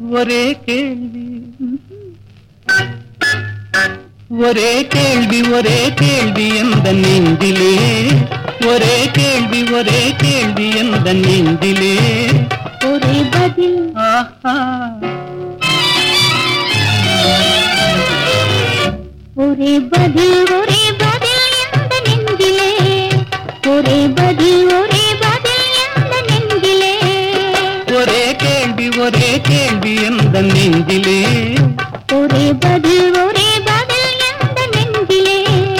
ஒரே கேள்வி ஒரே கேள்வி ஒரே கேள்வி எந்த நெஞ்சிலே ஒரே கேள்வி ஒரே கேள்வி எந்த நெஞ்சிலே ஒரே பதில் ஆஹா ஒரே பதில் ஒரே பதில் எந்த நெஞ்சிலே ஒரே பதில் ஒரே பதில் எந்த நெஞ்சிலே ஒரே கேள்வி ஒரே கேள்வி எந்த நெஞ்சிலே ஒரே பதில் ஒரே பதில் எந்த நெஞ்சிலே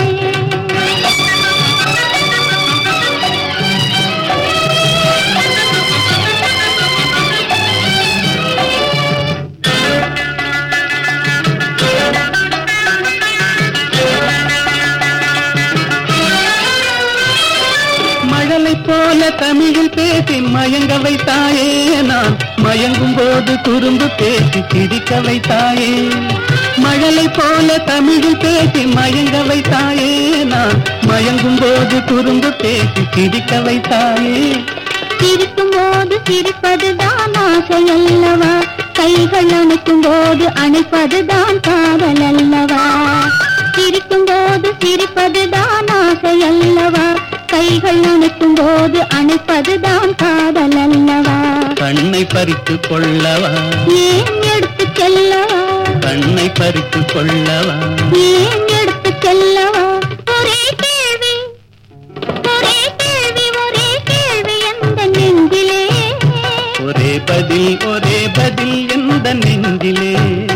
மழலை போல தமிழில் பேசி மயங்க வைத்தாயே நான் மயங்கும் போது குறும்பு பேசி சிரிக்க வைத்தாயே மழலை போல தமிழில் பேசி மயங்க வைத்தாயே நான் மயங்கும் போது குறும்பு பேசி சிரிக்க வைத்தாயே சிரிக்கும் போது சிரிப்பதுதான் ஆசை அல்லவா கைகள் அணைக்கும் போது அணைப்பதுதான் காதல் அல்லவா சிரிக்கும் போது சிரிப்பதுதான் ஆசை அல்லவா கைகள் அணைக்கும் போது அணைப்பதுதான் காதல் அல்லவா கண்ணை பறித்து கொள்ளவா ஏன் எடுத்து செல்லவா கண்ணை பறித்து கொள்ளவா ஏன் எடுத்து செல்லவா ஒரே கேள்வி ஒரே கேள்வி ஒரே கேள்வி எந்த நெஞ்சிலே ஒரே பதில் ஒரே பதில் எந்த நெஞ்சிலே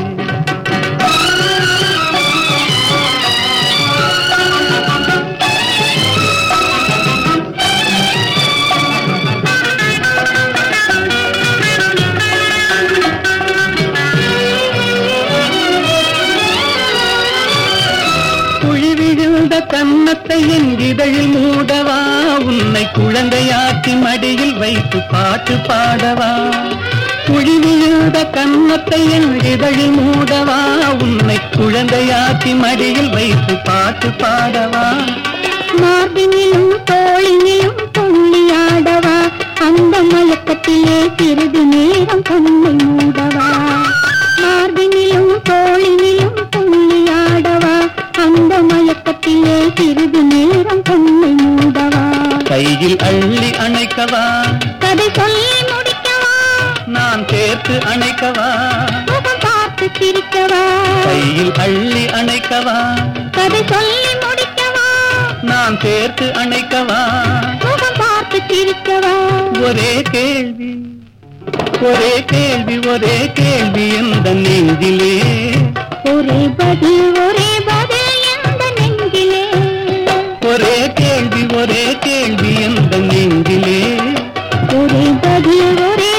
குழி விழுந்த கன்னத்தை என் இதழில் மூடவா உன்னை குழந்தையாக்கி மடியில் வைத்து பாட்டு பாடவா குழி விழுந்த கன்னத்தை என் இதழில் மூடவா உன்னை குழந்தையாக்கி மடியில் வைத்து பாட்டு பாடவா மார்பினிலும் தோளினிலும் துள்ளியாடவா அந்த மயக்கத்திலே சிறிது நேரம் கண்ணை மூடவா மார்பினிலும் தோளினிலும் துள்ளியாடவா அந்த மயக்கத்திலே சிறிது நேரம் கண்ணை மூடவா கையில் அள்ளி அணைக்கவா கதை சொல்லி முடிக்கவா நான் சேர்த்து அணைக்கவா முகம் பார்த்து சிரிக்கவா கையில் அள்ளி அணைக்கவா கதை சொல்லி முடிக்கவா நான் சேர்த்து அணைக்கவா முகம் பார்த்து சிரிக்கவா ஒரே கேள்வி ஒரே கேள்வி ஒரே கேள்வி எந்த நெஞ்சிலே ஒரே பதில் ஒரே பதில் எந்த நெஞ்சிலே ஒரே கேள்வி ஒரே கேள்வி எந்த நெஞ்சிலே ஒரே பதில் ஒரே